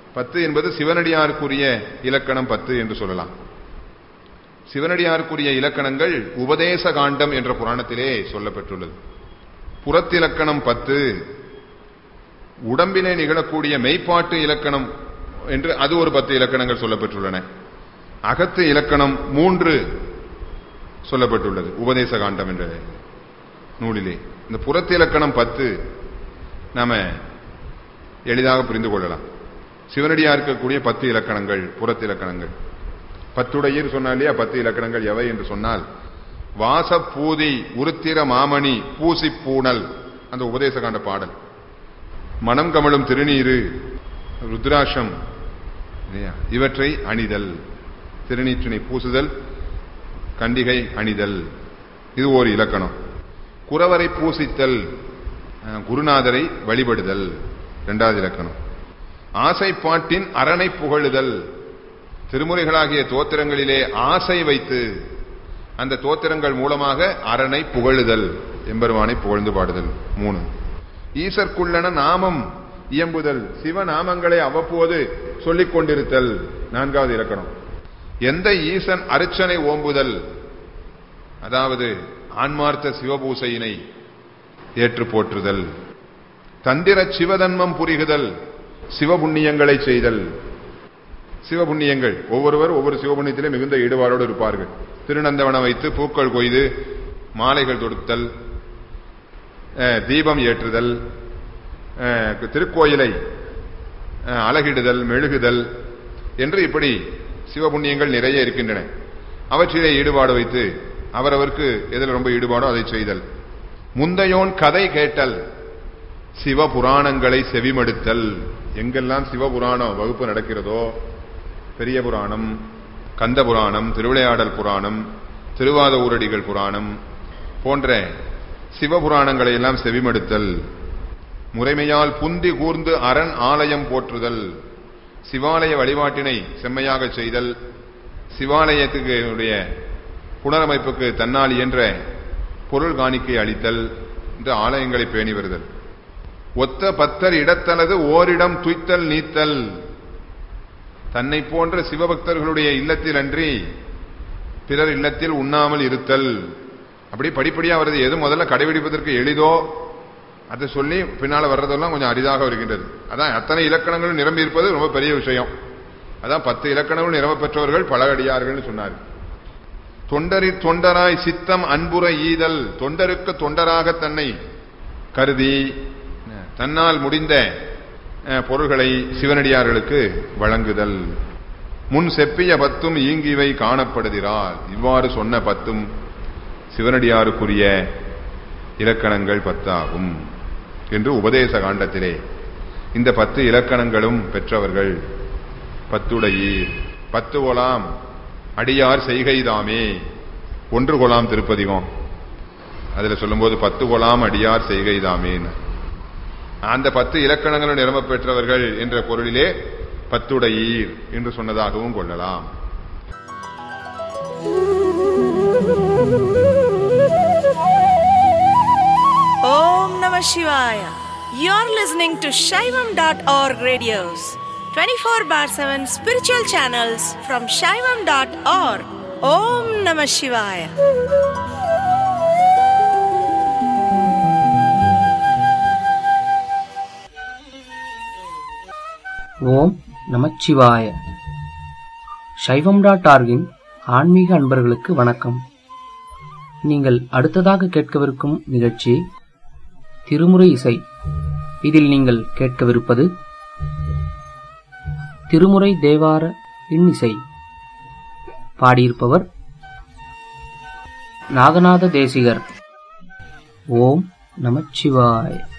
பத்து என்பது சிவனடியாருக்குரிய இலக்கணம் பத்து என்று சொல்லலாம் சிவனடியாருக்குரிய இலக்கணங்கள் உபதேச காண்டம் என்ற புராணத்திலே சொல்லப்பட்டுள்ளது புறத்திலக்கணம் பத்து உடம்பிலே நிகழக்கூடிய மெய்ப்பாட்டு இலக்கணம் என்று அது ஒரு பத்து இலக்கணங்கள் சொல்லப்பட்டுள்ளன அகத்து இலக்கணம் மூன்று சொல்லப்பட்டுள்ளது உபதேச காண்டம் என்ற நூலிலே இந்த புறத்து இலக்கணம் பத்து நாம எளிதாக புரிந்து கொள்ளலாம் சிவனடியா இருக்கக்கூடிய பத்து இலக்கணங்கள் புறத்து இலக்கணங்கள் பத்துடையர் சொன்னாலே பத்து இலக்கணங்கள் எவை என்று சொன்னால் வாசப்பூதி உருத்திர மாமணி பூசி பூணல் அந்த உபதேச காண்ட பாடல் மனம் கமழும் திருநீரு ருத்ராட்சம் இல்லையா? இவற்றை அணிதல் திருநீற்றினை பூசுதல் கண்டிகை அணிதல் இது ஒரு இலக்கணம் குறவரை பூசித்தல் அஹ், குருநாதரை வழிபடுதல் இரண்டாவது இலக்கணம் ஆசைப்பாட்டின் அரணை புகழுதல் திருமுறைகளாகிய தோத்திரங்களிலே ஆசை வைத்து அந்த தோத்திரங்கள் மூலமாக அரணை புகழுதல் எம்பெருமானை புகழ்ந்து பாடுதல் மூணு ஈசற்குள்ளன நாமம் இயம்புதல் சிவநாமங்களை அவ்வப்போது சொல்லிக் கொண்டிருத்தல் நான்காவது இலக்கணம் எந்த ஈசன் அர்ச்சனை ஓம்புதல் அதாவது ஆன்மார்த்த சிவபூசையினை ஏற்று போற்றுதல் தந்திர சிவதன்மம் புரிகுதல் சிவபுண்ணியங்களை செய்தல் சிவபுண்ணியங்கள் ஒவ்வொருவர் ஒவ்வொரு சிவபுண்ணியத்திலே மிகுந்த ஈடுபாடோடு இருப்பார்கள் திருநந்தவனம் வைத்து பூக்கள் கொய்து மாலைகள் தொடுத்தல் அஹ், தீபம் ஏற்றுதல் அஹ், திருக்கோயிலை அஹ், அழகிடுதல் மெழுகுதல் என்று இப்படி சிவபுண்ணியங்கள் நிறைய இருக்கின்றன அவற்றிலே ஈடுபாடு வைத்து அவரவருக்கு எதில் ரொம்ப ஈடுபாடோ அதை செய்தல் முந்தையோன் கதை கேட்டல் சிவபுராணங்களை செவிமடுத்தல் எங்கெல்லாம் சிவபுராணம் வகுப்பு நடக்கிறதோ பெரிய புராணம் கந்த புராணம் திருவிளையாடல் புராணம் திருவாத ஊரடிகள் புராணம் போன்ற சிவபுராணங்களை எல்லாம் செவிமடுத்தல் முறைமையால் புந்தி கூர்ந்து அரண் ஆலயம் போற்றுதல் சிவாலய வழிபாட்டினை செம்மையாக செய்தல் சிவாலயத்துக்கு உடைய புனரமைப்புக்கு தன்னால் இயன்ற பொருள் காணிக்கை அளித்தல் இந்த ஆலயங்களை பேணி வருதல் ஒத்த பத்தர் இடத்தலது ஓரிடம் துய்த்தல் நீத்தல் தன்னை போன்ற சிவபக்தர்களுடைய இல்லத்தில் அன்றி பிறர் இல்லத்தில் உண்ணாமல் இருத்தல் அப்படி படிப்படியா வருது எது முதல்ல கடைபிடிப்பதற்கு எளிதோ அதை சொல்லி பின்னால வர்றதெல்லாம் கொஞ்சம் அரிதாக வருகின்றது அதான் அத்தனை இலக்கணங்களும் நிரம்பி இருப்பது ரொம்ப பெரிய விஷயம் அதான் பத்து இலக்கணங்களும் நிரம்ப பெற்றவர்கள் பல அடியார்கள்னு சொன்னார் தொண்டரி தொண்டராய் சித்தம் அன்புற ஈதல் தொண்டருக்கு தொண்டராக தன்னை கருதி தன்னால் முடிந்த அஹ், பொருள்களை சிவனடியார்களுக்கு வழங்குதல் முன் செப்பிய பத்தும் ஈங்கிவை காணப்படுகிறார் இவ்வாறு சொன்ன பத்தும் சிவனடியாருக்குரிய இலக்கணங்கள் பத்தாகும் என்று உபதேச காண்டத்திலே இந்த பத்து இலக்கணங்களும் பெற்றவர்கள் பத்துடையீர் பத்து கொலாம் அடியார் செய்கைதாமே ஒன்று கொலாம் திருப்பதிகம் அதுல சொல்லும்போது பத்து கொலாம் அடியார் செய்கைதாமேன்னு அந்த பத்து இலக்கணங்களும் நிரம்ப பெற்றவர்கள் என்ற பொருளிலே பத்துடையீர் என்று சொன்னதாகவும் கொள்ளலாம் Om Namah Shivaya. You're listening to Shaivam.org radios, 24 bar 7 spiritual channels from Shaivam.org. Om Namah Shivaya. ஓம் நமச்சிவாய சைவம் டாட் ஆர்கின் ஆன்மீக அன்பர்களுக்கு வணக்கம் நீங்கள் அடுத்ததாக கேட்கவிருக்கும் நிகழ்ச்சி திருமுறை இசை இதில் நீங்கள் கேட்கவிருப்பது திருமுறை தேவார இன்னிசை பாடியிருப்பவர் நாகநாத தேசிகர் ஓம் நமச்சிவாய